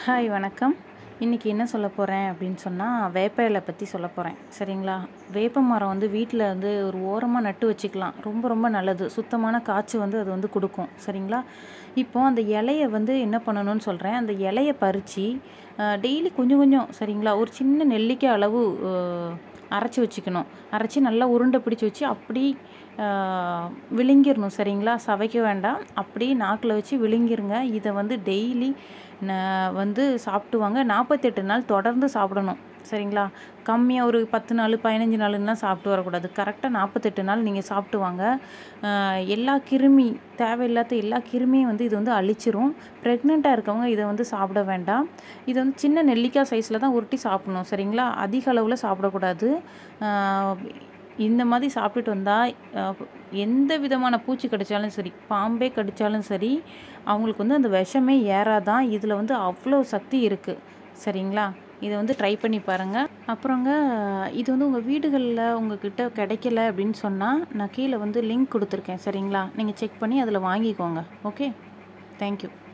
hi வணக்கம் இன்றைக்கி என்ன சொல்ல போகிறேன் அப்படின்னு சொன்னால் வேப்ப இலை பற்றி சொல்ல போகிறேன் சரிங்களா வேப்ப மரம் வந்து வீட்டில் வந்து ஒரு ஓரமாக நட்டு வச்சுக்கலாம் ரொம்ப ரொம்ப நல்லது சுத்தமான காற்று வந்து அது வந்து கொடுக்கும் சரிங்களா இப்போ அந்த இலையை வந்து என்ன பண்ணணும்னு சொல்கிறேன் அந்த இலையை பறித்து டெய்லி கொஞ்சம் கொஞ்சம் சரிங்களா ஒரு சின்ன நெல்லிக்காய் அளவு அஹ், அரைச்சி வச்சுக்கணும் அரைச்சி நல்லா உருண்டை பிடிச்சி வச்சு அப்படி ஆஹ், விழுங்கிடணும் சரிங்களா சவைக்க வேண்டாம் அப்படி நாக்கில் வச்சு விழுங்கிருங்க இதை வந்து டெய்லி வந்து சாப்பிட்டுவாங்க நாற்பத்தெட்டு நாள் தொடர்ந்து சாப்பிடணும் சரிங்களா கம்மியாக ஒரு பத்து நாள் பதினஞ்சு நாளுன்னா சாப்பிட்டு வரக்கூடாது கரெக்டாக நாற்பத்தெட்டு நாள் நீங்கள் சாப்பிட்டு வாங்க ஆஹ், எல்லா கிருமி தேவையில்லாத எல்லா கிருமியும் வந்து இது வந்து அழிச்சிரும் ப்ரெக்னெண்ட்டாக இருக்கவங்க இதை வந்து சாப்பிட வேண்டாம் இது வந்து சின்ன நெல்லிக்காய் சைஸில் தான் உருட்டி சாப்பிடணும் சரிங்களா அதிக அளவில் சாப்பிடக்கூடாது ஆஹ், இந்த மாதிரி சாப்பிட்டுட்டு வந்தால் எந்த விதமான பூச்சி கடிச்சாலும் சரி பாம்பே கடித்தாலும் சரி அவங்களுக்கு வந்து அந்த விஷமே ஏறாதான் இதில் வந்து அவ்வளோ சக்தி இருக்குது சரிங்களா இதை வந்து ட்ரை பண்ணி பாருங்கள் அப்புறங்க இது வந்து உங்கள் வீடுகளில் உங்ககிட்ட கிடைக்கல அப்படின்னு சொன்னால் நான் கீழே வந்து லிங்க் கொடுத்துருக்கேன் சரிங்களா நீங்கள் செக் பண்ணி அதில் வாங்கிக்கோங்க ஓகே தேங்க்யூ